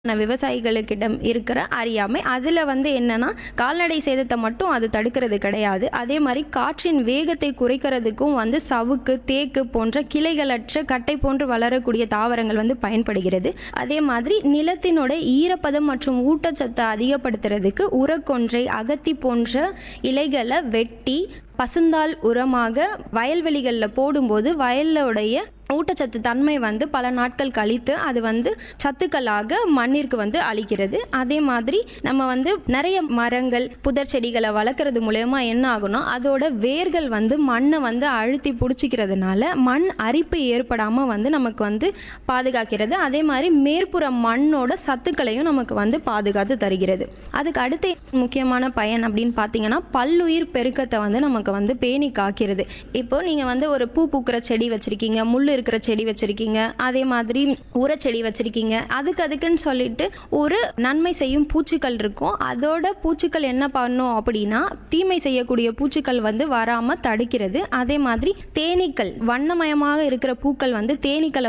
விவசாயிகளுக்கிடம் இருக்கிற அறியாமை அதில் வந்து என்னன்னா கால்நடை சேதத்தை மட்டும் அது தடுக்கிறது கிடையாது அதே மாதிரி காற்றின் வேகத்தை குறைக்கிறதுக்கும் வந்து சவுக்கு தேக்கு போன்ற கிளைகளற்ற கட்டை போன்று வளரக்கூடிய தாவரங்கள் வந்து பயன்படுகிறது அதே மாதிரி நிலத்தினோட ஈரப்பதம் மற்றும் ஊட்டச்சத்தை அதிகப்படுத்துறதுக்கு உரக்கொன்றை அகத்தி போன்ற இலைகளை வெட்டி பசுந்தாள் உரமாக வயல்வெளிகளில் போடும்போது வயலோடைய ஊட்டச்சத்து தன்மை வந்து பல நாட்கள் கழித்து அது வந்து சத்துக்களாக மண்ணிற்கு வந்து அளிக்கிறது அதே மாதிரி நம்ம வந்து நிறைய மரங்கள் புதர் செடிகளை வளர்க்குறது மூலயமா என்ன ஆகும்னா அதோட வேர்கள் வந்து மண்ணை வந்து அழுத்தி பிடிச்சிக்கிறதுனால மண் அரிப்பு ஏற்படாமல் வந்து நமக்கு வந்து பாதுகாக்கிறது அதே மாதிரி மேற்புற மண்ணோட சத்துக்களையும் நமக்கு வந்து பாதுகாத்து தருகிறது அதுக்கு அடுத்த முக்கியமான பயன் அப்படின்னு பார்த்தீங்கன்னா பல்லுயிர் பெருக்கத்தை வந்து நமக்கு வந்து பேணி காக்கிறது இப்போ நீங்கள் வந்து ஒரு பூ பூக்கிற செடி வச்சுருக்கீங்க முள் இருக்கிற செடி வச்சுருக்கீங்க அதே மாதிரி உரச்செடி வச்சுருக்கீங்க அதுக்கு அதுக்குன்னு சொல்லிட்டு ஒரு நன்மை செய்யும் பூச்சிகள் இருக்கும் அதோட பூச்சிகள் என்ன பண்ணும் அப்படின்னா தீமை செய்யக்கூடிய பூச்சிகள் வந்து வராமல் தடுக்கிறது அதே மாதிரி தேனீக்கள் வண்ணமயமாக இருக்கிற பூக்கள் வந்து தேனீக்களை